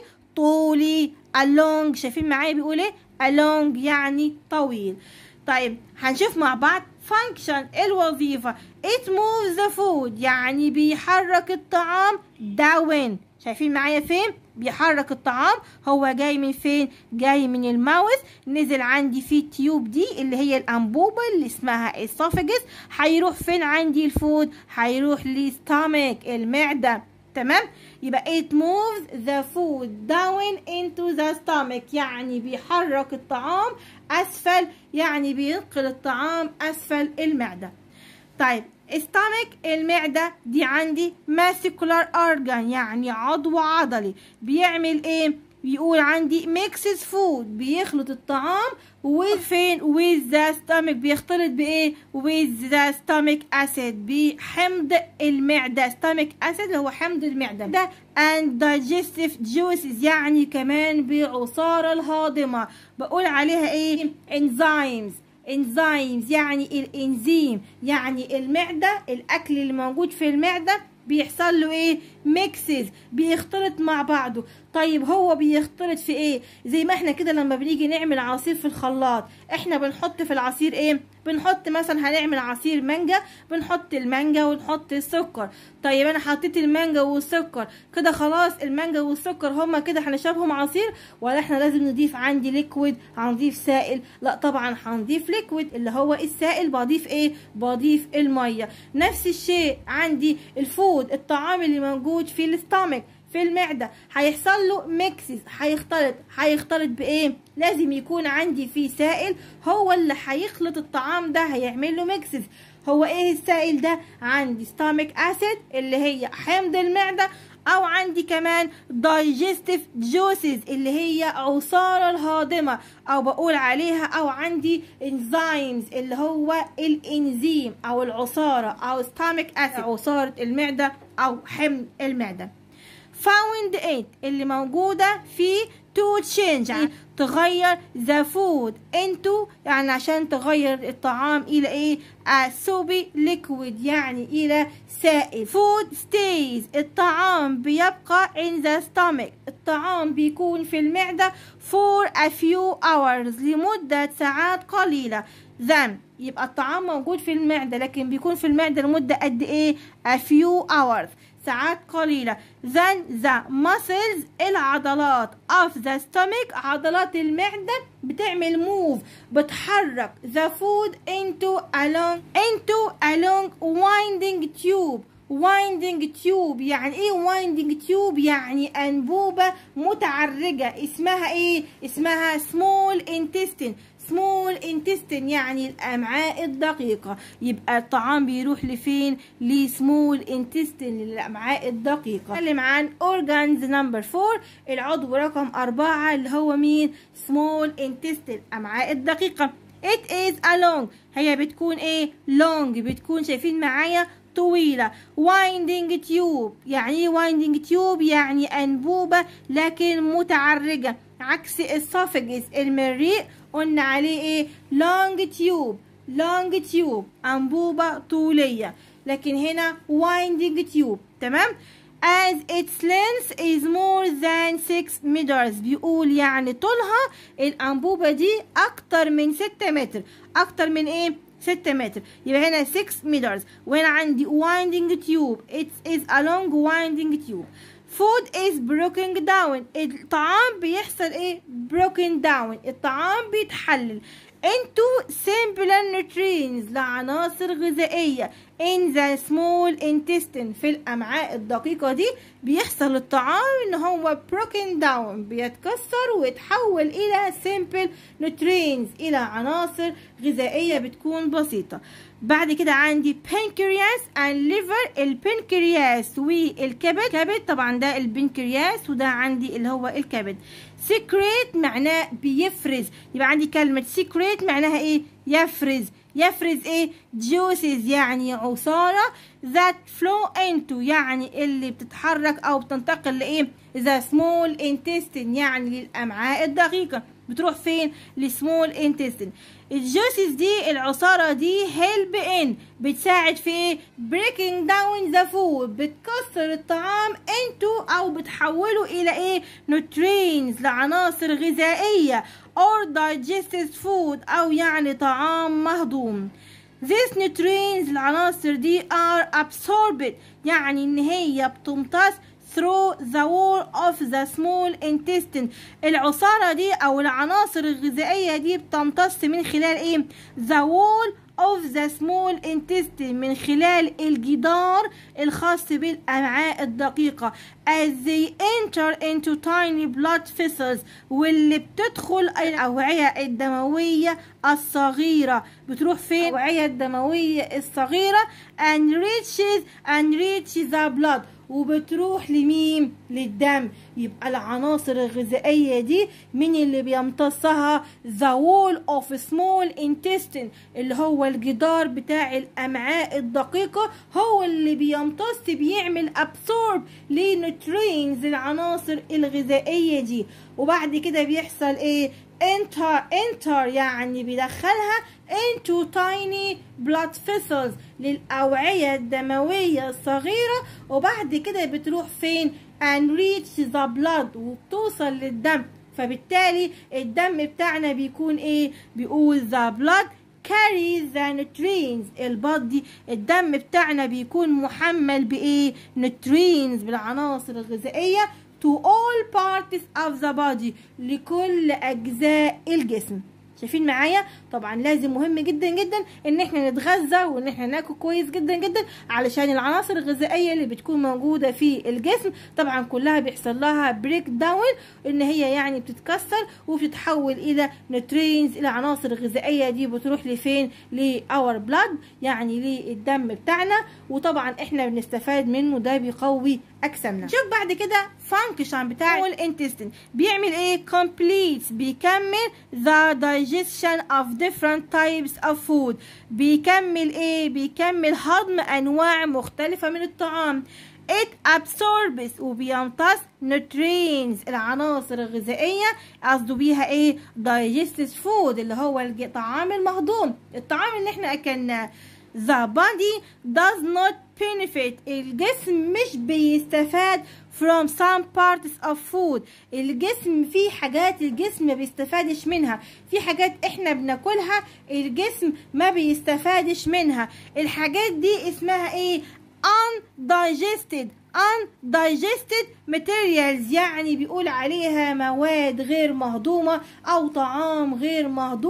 طولي along شايفين معايا بيقول ايه along يعني طويل طيب هنشوف مع بعض function الوظيفة it moves the food يعني بيحرك الطعام down شايفين معايا فين بيحرك الطعام هو جاي من فين جاي من الماوث نزل عندي في التيوب دي اللي هي الانبوبه اللي اسمها esophagus هيروح فين عندي الفود هيروح للستامك المعده تمام يبقى it moves the food down into the stomach يعني بيحرك الطعام أسفل يعني بينقل الطعام أسفل المعدة طيب stomach المعدة دي عندي muscular organ يعني عضو عضلي بيعمل ايه بيقول عندي mixes food بيخلط الطعام with فين with the stomach بيختلط بايه with the stomach acid بحمض المعدة stomach acid اللي هو حمض المعدة ده and digestive juices يعني كمان بعصارة الهاضمة بقول عليها ايه enzymes enzymes يعني الانزيم يعني المعدة الاكل اللي موجود في المعدة بيحصل له ايه ميكسز بيختلط مع بعضه طيب هو بيختلط في ايه زي ما احنا كده لما بنيجي نعمل عصير في الخلاط احنا بنحط في العصير ايه بنحط مثلا هنعمل عصير مانجا بنحط المانجا ونحط السكر طيب انا حطيت المانجا والسكر كده خلاص المانجا والسكر هما كده هنشربهم عصير ولا احنا لازم نضيف عندي ليكويد هنضيف سائل لا طبعا هنضيف ليكويد اللي هو السائل بضيف ايه بضيف الميه نفس الشيء عندي الفود الطعام اللي موجود في الاستامك في المعده هيحصل له ميكسز هيختلط هيختلط بايه لازم يكون عندي فيه سائل هو اللي هيخلط الطعام ده هيعمل له ميكسز هو ايه السائل ده عندي ستامك اسيد اللي هي حمض المعده او عندي كمان digestive juices اللي هي عصارة الهاضمة او بقول عليها او عندي enzymes اللي هو الانزيم او العصارة او stomach acid عصارة المعدة او حمض المعدة found it اللي موجودة في to change يعني تغير the food into يعني عشان تغير الطعام إلى إيه a soapy liquid يعني إلى سائل food stays الطعام بيبقى in the stomach الطعام بيكون في المعدة for a few hours لمدة ساعات قليلة then يبقى الطعام موجود في المعدة لكن بيكون في المعدة لمدة قد إيه a few hours ساعات قليلة then the muscles العضلات of the stomach عضلات المعدة بتعمل move بتحرك the food into a long into a long winding tube winding tube يعني ايه winding tube يعني انبوبة متعرجة اسمها ايه اسمها small intestine small intestine يعني الامعاء الدقيقة يبقى الطعام بيروح لفين لسمول intestine للامعاء الدقيقة نتكلم عن organs number 4 العضو رقم أربعة اللي هو مين small intestine الامعاء الدقيقة it is a long هي بتكون ايه long بتكون شايفين معايا طويلة winding tube يعني ايه winding tube يعني أنبوبة لكن متعرجة عكس السوفجس المريء قلنا عليه ايه long tube long tube أنبوبة طولية لكن هنا winding tube تمام as its length is more than 6 meters بيقول يعني طولها الأنبوبة دي أكتر من 6 متر أكتر من إيه 6 متر يبقى هنا 6 meters وهنا عندي winding tube it is a long winding tube food is broken down الطعام بيحصل ايه broken down الطعام بيتحلل into simple nutrients لعناصر غذائية in the small intestine في الأمعاء الدقيقة دي بيحصل الطعام إن هو broken down بيتكسر ويتحول إلى simple nutrients إلى عناصر غذائية بتكون بسيطة بعد كده عندي pancreas and liver البنكرياس والكبد كبد طبعا ده البنكرياس وده عندي اللي هو الكبد secrete معناه بيفرز يبقى عندي كلمة secrete معناها ايه يفرز يفرز ايه juices يعني عصارة that flow into يعني اللي بتتحرك او بتنتقل لايه the small intestine يعني للامعاء الدقيقة بتروح فين لسمول انتستين الجوسيس دي العصارة دي هيلب ان بتساعد في ايه بريكنج داون ذا فود بتكسر الطعام انتو او بتحوله الى ايه نوترينز لعناصر غذائية or digested food او يعني طعام مهضوم These nutrients العناصر دي are absorbed يعني ان هي بتمتص through the wall of the small intestine العصارة دي أو العناصر الغذائية دي بتمتص من خلال إيه the wall of the small intestine من خلال الجدار الخاص بالأمعاء الدقيقة as they enter into tiny blood vessels واللي بتدخل الأوعية الدموية الصغيرة بتروح فين الأوعية الدموية الصغيرة and reaches and reaches the blood وبتروح لمين للدم يبقى العناصر الغذائية دي مين اللي بيمتصها the wall of small intestine اللي هو الجدار بتاع الأمعاء الدقيقة هو اللي بيمتص بيعمل absorb لنوترينز العناصر الغذائية دي وبعد كده بيحصل ايه enter enter يعني بيدخلها into tiny blood vessels للأوعية الدموية الصغيرة وبعد كده بتروح فين and reach the blood وبتوصل للدم فبالتالي الدم بتاعنا بيكون ايه بيقول the blood carries the nutrients البادي الدم بتاعنا بيكون محمل بايه nutrients بالعناصر الغذائية to all parts of the body لكل أجزاء الجسم شايفين معايا طبعا لازم مهم جدا جدا ان احنا نتغذى وان احنا ناكل كويس جدا جدا علشان العناصر الغذائيه اللي بتكون موجوده في الجسم طبعا كلها بيحصل لها بريك داون ان هي يعني بتتكسر وبتتحول الى نوترينز الى عناصر غذائيه دي بتروح لفين لاور بلاد يعني للدم بتاعنا وطبعا احنا بنستفاد منه ده بيقوي اجسامنا شوف بعد كده فانكشن بتاع الانتستين بيعمل ايه complete بيكمل the digestion of different types of food بيكمل ايه بيكمل هضم انواع مختلفه من الطعام it absorbs وبيمتص nutrients العناصر الغذائية قصده بيها ايه digested food اللي هو الطعام المهضوم الطعام اللي احنا اكلناه the body does not benefit الجسم مش بيستفاد from some parts of food الجسم في حاجات الجسم ما بيستفادش منها في حاجات احنا بناكلها الجسم ما بيستفادش منها الحاجات دي اسمها ايه undigested undigested materials يعني بيقول عليها مواد غير مهضومة أو طعام غير مهضوم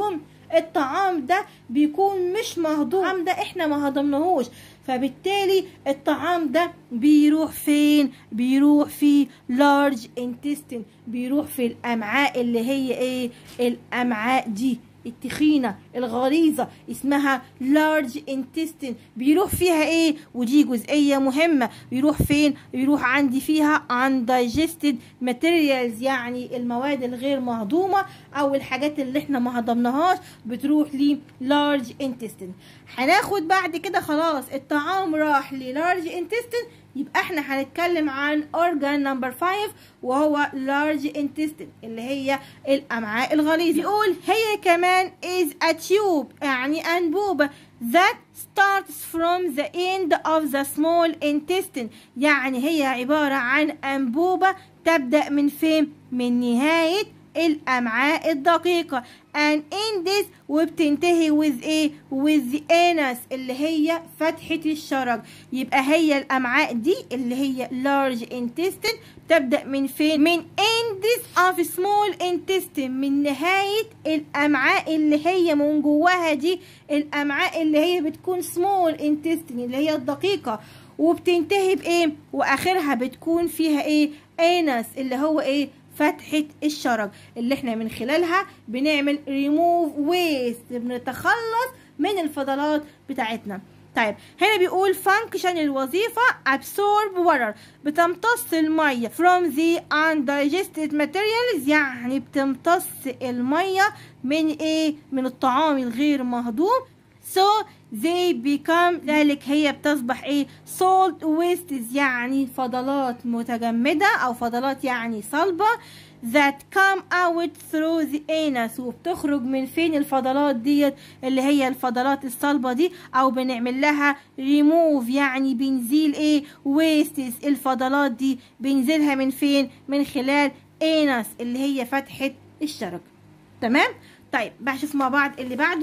الطعام ده بيكون مش مهضوم الطعام ده احنا ما هضمناهوش فبالتالي الطعام ده بيروح فين بيروح في large intestine بيروح في الامعاء اللي هي ايه الامعاء دي التخينة الغليظة اسمها large intestine بيروح فيها ايه ودي جزئية مهمة بيروح فين بيروح عندي فيها undigested materials يعني المواد الغير مهضومة او الحاجات اللي احنا ما هضمناهاش بتروح ل large intestine هناخد بعد كده خلاص الطعام راح ل large intestine يبقى احنا هنتكلم عن organ number 5 وهو large intestine اللي هي الامعاء الغليظه بيقول هي كمان is a tube يعني انبوبه that starts from the end of the small intestine يعني هي عباره عن انبوبه تبدا من فين من نهايه الامعاء الدقيقه and ends وبتنتهي with ايه with the anus اللي هي فتحة الشرج يبقى هي الامعاء دي اللي هي large intestine تبدأ من فين من ends of small intestine من نهاية الامعاء اللي هي من جواها دي الامعاء اللي هي بتكون small intestine اللي هي الدقيقة وبتنتهي بايه واخرها بتكون فيها ايه anus اللي هو ايه فتحة الشرج اللي احنا من خلالها بنعمل ريموف ويست بنتخلص من الفضلات بتاعتنا طيب هنا بيقول function الوظيفة absorb water بتمتص المية from the undigested materials يعني بتمتص المية من ايه من الطعام الغير مهضوم so they become ذلك هي بتصبح ايه salt wastes يعني فضلات متجمدة او فضلات يعني صلبة that come out through the anus وبتخرج من فين الفضلات ديت اللي هي الفضلات الصلبة دي او بنعمل لها remove يعني بنزيل ايه wastes الفضلات دي بنزيلها من فين من خلال anus اللي هي فتحة الشرج تمام طيب بشوف مع بعض اللي بعده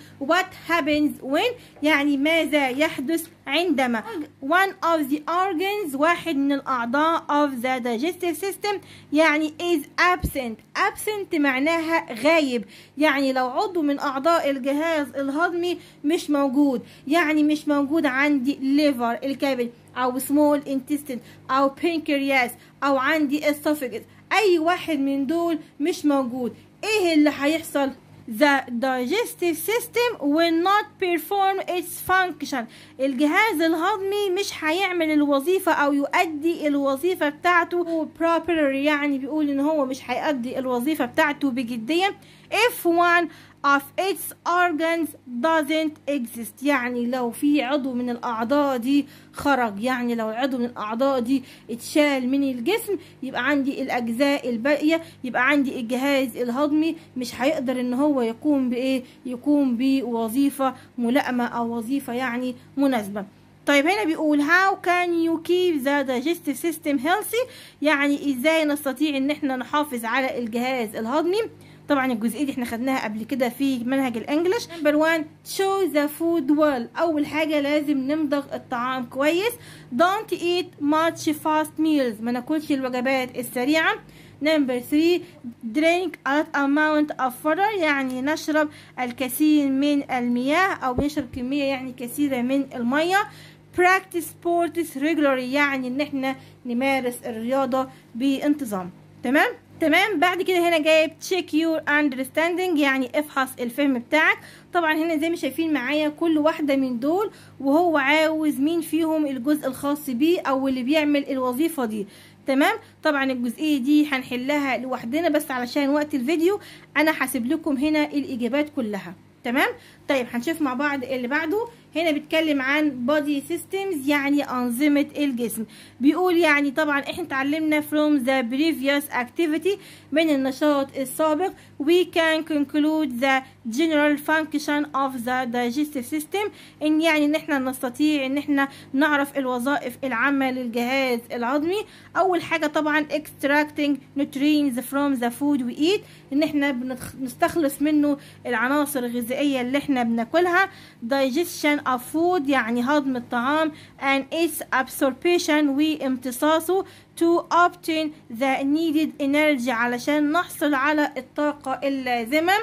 what happens when يعني ماذا يحدث عندما one of the organs واحد من الأعضاء of the digestive system يعني is absent absent معناها غايب يعني لو عضو من أعضاء الجهاز الهضمي مش موجود يعني مش موجود عندي liver الكبد أو small intestine أو pancreas أو عندي esophagus أي واحد من دول مش موجود ايه اللي هيحصل The digestive system will not perform its function الجهاز الهضمي مش هيعمل الوظيفة أو يؤدي الوظيفة بتاعته properly يعني بيقول إن هو مش هيؤدي الوظيفة بتاعته بجدية if one of its organs doesn't exist يعني لو في عضو من الأعضاء دي خرج يعني لو عضو من الأعضاء دي اتشال من الجسم يبقى عندي الأجزاء الباقية يبقى عندي الجهاز الهضمي مش هيقدر إن هو يقوم بإيه يقوم بوظيفة ملائمة أو وظيفة يعني مناسبة طيب هنا بيقول how can you keep the digestive system healthy يعني ازاي نستطيع ان احنا نحافظ على الجهاز الهضمي طبعا الجزئيه دي احنا خدناها قبل كده في منهج الانجليش نمبر 1 show the food well اول حاجه لازم نمضغ الطعام كويس don't eat much fast meals ما ناكلش الوجبات السريعه نمبر 3 drink a lot amount of water يعني نشرب الكثير من المياه او نشرب كميه يعني كثيره من الميه practice sports regularly يعني ان احنا نمارس الرياضه بانتظام تمام تمام بعد كده هنا جايب check your understanding يعني افحص الفهم بتاعك طبعا هنا زي ما شايفين معايا كل واحدة من دول وهو عاوز مين فيهم الجزء الخاص بيه او اللي بيعمل الوظيفة دي تمام طبعا الجزئية دي هنحلها لوحدنا بس علشان وقت الفيديو انا هسيب لكم هنا الاجابات كلها تمام طيب هنشوف مع بعض اللي بعده هنا بيتكلم عن body systems يعني أنظمة الجسم بيقول يعني طبعا احنا اتعلمنا from the previous activity من النشاط السابق we can conclude the general function of the digestive system ان يعني ان احنا نستطيع ان احنا نعرف الوظائف العامة للجهاز الهضمي اول حاجة طبعا extracting nutrients from the food we eat ان احنا بنستخلص منه العناصر الغذائية اللي احنا بناكلها digestion of food يعني هضم الطعام and its absorption وامتصاصه to obtain the needed energy علشان نحصل على الطاقة اللازمة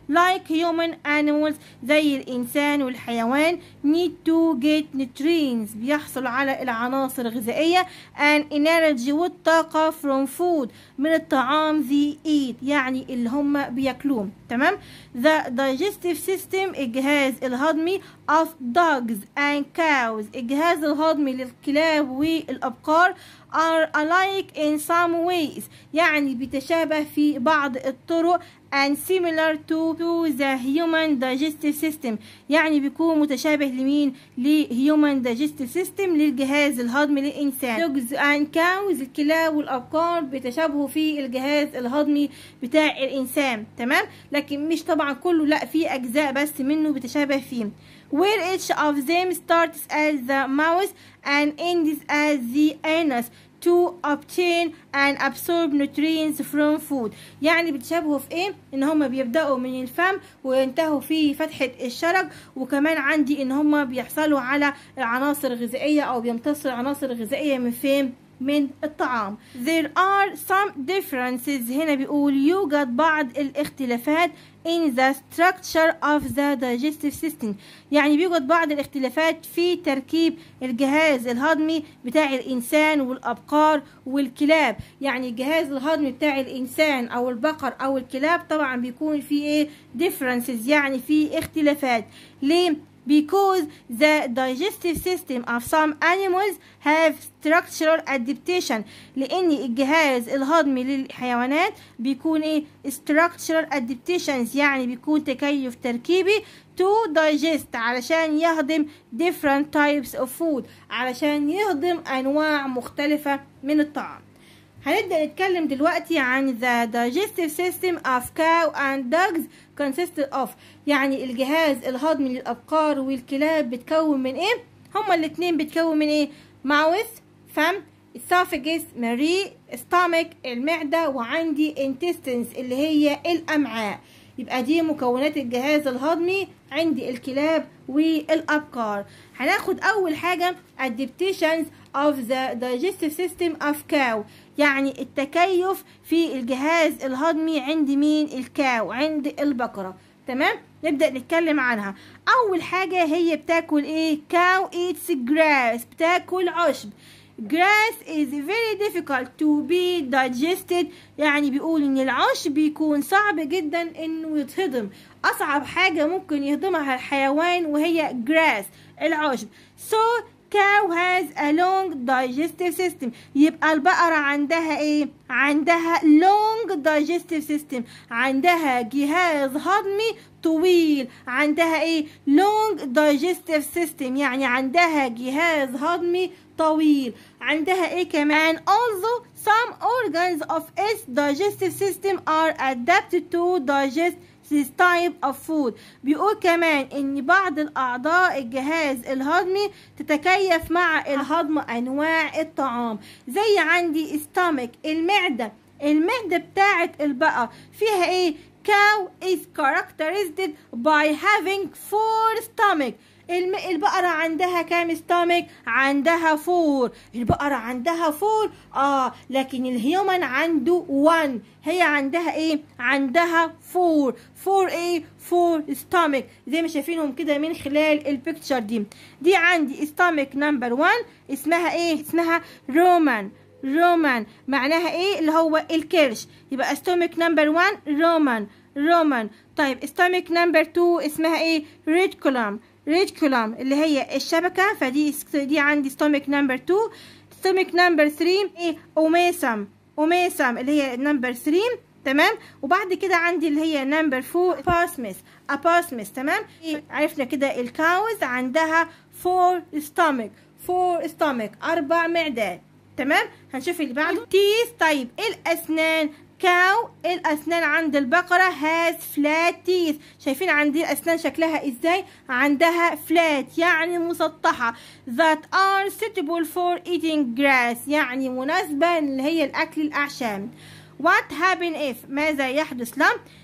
like human animals زي الإنسان والحيوان need to get nutrients بيحصل على العناصر الغذائية and energy والطاقة from food من الطعام they eat يعني اللي هم بياكلوه تمام the digestive system الجهاز الهضمي of dogs and cows الجهاز الهضمي للكلاب والأبقار are alike in some ways يعني بيتشابه في بعض الطرق and similar to, to the human digestive system يعني بيكون متشابه لمين لhuman digestive system للجهاز الهضمي للإنسان dogs and cows الكلاب والأبقار بيتشابهوا في الجهاز الهضمي بتاع الإنسان تمام لكن مش طبعا كله لا في أجزاء بس منه بيتشابه فيه where each of them starts as the mouth and ends as the anus to obtain and absorb nutrients from food يعني بتشابهوا في ايه ان هما بيبداوا من الفم وينتهوا في فتحة الشرج وكمان عندي ان هما بيحصلوا على العناصر الغذائية او بيمتصوا العناصر الغذائية من فين من الطعام there are some differences هنا بيقول يوجد بعض الاختلافات in the structure of the digestive system يعني بيوجد بعض الاختلافات في تركيب الجهاز الهضمي بتاع الإنسان والأبقار والكلاب يعني الجهاز الهضمي بتاع الإنسان أو البقر أو الكلاب طبعا بيكون فيه ايه differences يعني في اختلافات ليه because the digestive system of some animals have structural adaptation لأن الجهاز الهضمي للحيوانات بيكون ايه structural adaptations يعني بيكون تكيف تركيبي to digest علشان يهضم different types of food علشان يهضم أنواع مختلفة من الطعام هنبدأ نتكلم دلوقتي عن the digestive system of cow and dogs consisted of يعني الجهاز الهضمي للأبقار والكلاب بتكون من ايه هما الاتنين بتكون من ايه mouth فم esophagus مريء stomach المعدة وعندي intestines اللي هي الأمعاء يبقى دي مكونات الجهاز الهضمي عندي الكلاب والأبقار هناخد أول حاجة adaptations of the digestive system of cow يعني التكيف في الجهاز الهضمي عند مين الكاو عند البقرة تمام نبدأ نتكلم عنها أول حاجة هي بتاكل إيه cow eats grass بتاكل عشب grass is very difficult to be digested يعني بيقول ان العشب بيكون صعب جدا انه يتهضم اصعب حاجة ممكن يهضمها الحيوان وهي grass العشب so cow has a long digestive system يبقى البقرة عندها ايه عندها long digestive system عندها جهاز هضمي طويل عندها ايه long digestive system يعني عندها جهاز هضمي طويل عندها ايه كمان although some organs of its digestive system are adapted to digest this type of food بيقول كمان ان بعض الاعضاء الجهاز الهضمي تتكيف مع الهضم انواع الطعام زي عندي stomach المعدة المعدة بتاعت البقر فيها ايه cow is characterized by having four stomach الم... البقرة عندها كام ستامك عندها فور البقرة عندها فور اه لكن الهيومن عنده 1 هي عندها ايه عندها فور فور ايه فور ستامك زي ما شايفينهم كده من خلال البيكتشر دي دي عندي ستامك نمبر 1 اسمها ايه اسمها رومان رومان معناها ايه اللي هو الكرش يبقى ستومك نمبر 1 رومان رومان طيب ستومك نمبر 2 اسمها ايه ريتكولام ريتكولام اللي هي الشبكة فدي دي عندي ستومك نمبر 2 ستومك نمبر 3 ايه اوميسم اوميسم اللي هي نمبر 3 تمام وبعد كده عندي اللي هي نمبر 4 باسمس اباسمس تمام إيه؟ عرفنا كده الكاوز عندها 4 ستومك 4 ستومك اربع معدات تمام هنشوف اللي بعده تيث طيب الاسنان كاو الاسنان عند البقره هاز فلات تيث شايفين عندي الاسنان شكلها ازاي عندها فلات يعني مسطحه that are suitable for eating grass يعني مناسبه اللي هي الاكل الاعشاب what happen if ماذا يحدث لم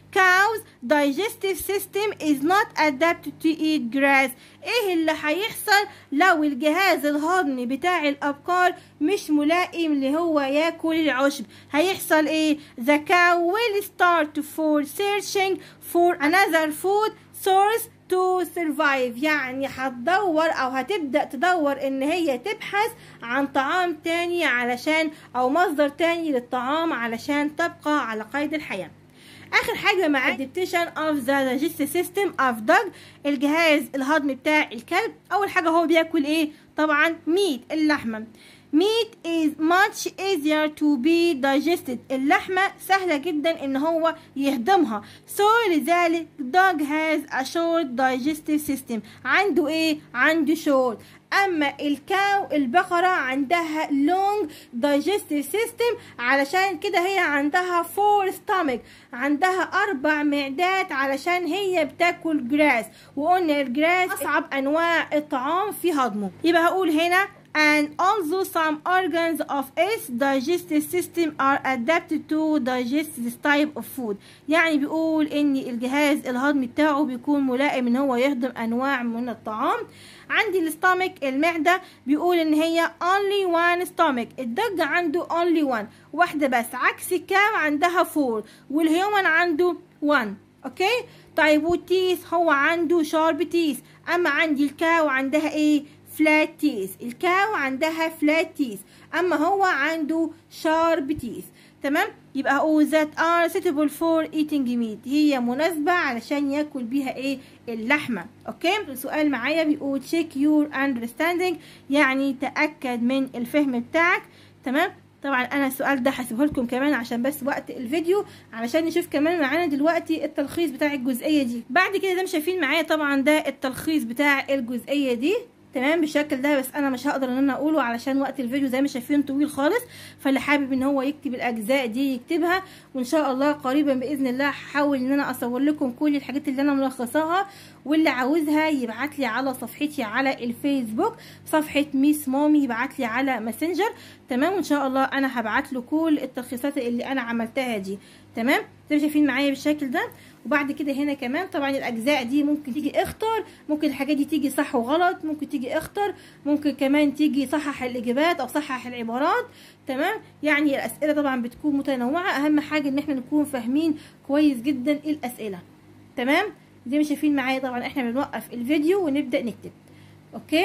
cows digestive system is not adapted to eat grass ايه اللي هيحصل لو الجهاز الهضمي بتاع الابقار مش ملائم اللي هو ياكل العشب هيحصل ايه the cow will start for searching for another food source to survive يعني هتدور او هتبدأ تدور ان هي تبحث عن طعام تاني علشان او مصدر تاني للطعام علشان تبقى على قيد الحياة اخر حاجه مع adaptation of the digestive system of dog الجهاز الهضمي بتاع الكلب اول حاجه هو بياكل ايه طبعا meat اللحمه meat is much easier to be digested اللحمة سهلة جدا ان هو يهضمها so لذلك dog has a short digestive system عنده ايه عنده short اما الكاو البقرة عندها long digestive system علشان كده هي عندها four stomach عندها اربع معدات علشان هي بتاكل جراس وقلنا الجراس اصعب انواع الطعام في هضمه يبقى هقول هنا and although some organs of its digestive system are adapted to digest this type of food يعني بيقول ان الجهاز الهضمي بتاعه بيكون ملائم ان هو يهضم انواع من الطعام عندي الستامك المعدة بيقول ان هي only one stomach الدج عنده only one واحدة بس عكس الكاو عندها four والهيومن عنده one اوكي طيب والتيث هو عنده شارب تيث اما عندي الكاو عندها ايه فلات تيث الكاو عندها فلات تيث اما هو عنده شارب تيث تمام يبقى هقول that are suitable for eating meat هي مناسبة علشان ياكل بيها ايه اللحمة اوكي السؤال معايا بيقول check your understanding يعني تأكد من الفهم بتاعك تمام طبعا انا السؤال ده هسيبه لكم كمان عشان بس وقت الفيديو علشان نشوف كمان معانا دلوقتي التلخيص بتاع الجزئيه دي بعد كده زي ما شايفين معايا طبعا ده التلخيص بتاع الجزئيه دي تمام بالشكل ده بس انا مش هقدر ان انا اقوله علشان وقت الفيديو زي ما شايفين طويل خالص فاللي حابب ان هو يكتب الاجزاء دي يكتبها وان شاء الله قريبا باذن الله هحاول ان انا اصور لكم كل الحاجات اللي انا ملخصاها واللي عاوزها يبعت لي على صفحتي على الفيسبوك صفحه ميس مامي يبعت لي على ماسنجر تمام وان شاء الله انا هبعت له كل التلخيصات اللي انا عملتها دي تمام زي ما شايفين معايا بالشكل ده وبعد كده هنا كمان طبعا الاجزاء دي ممكن تيجي اختر ممكن الحاجات دي تيجي صح وغلط ممكن تيجي اختر ممكن كمان تيجي صحح الاجابات او صحح العبارات تمام يعني الاسئله طبعا بتكون متنوعه اهم حاجه ان احنا نكون فاهمين كويس جدا الاسئله تمام زي ما شايفين معايا طبعا احنا بنوقف الفيديو ونبدا نكتب اوكي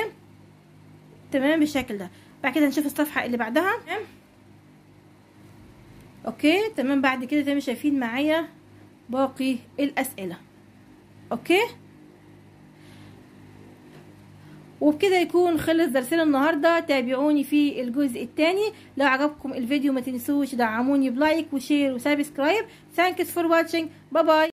تمام بالشكل ده بعد كده نشوف الصفحه اللي بعدها تمام اوكي تمام بعد كده زي ما شايفين معايا باقي الأسئلة أوكي وبكده يكون خلص درسنا النهارده تابعوني في الجزء الثاني لو عجبكم الفيديو ما تنسوش دعموني بلايك وشير وسبسكرايب ثانكس فور واتشنج باي باي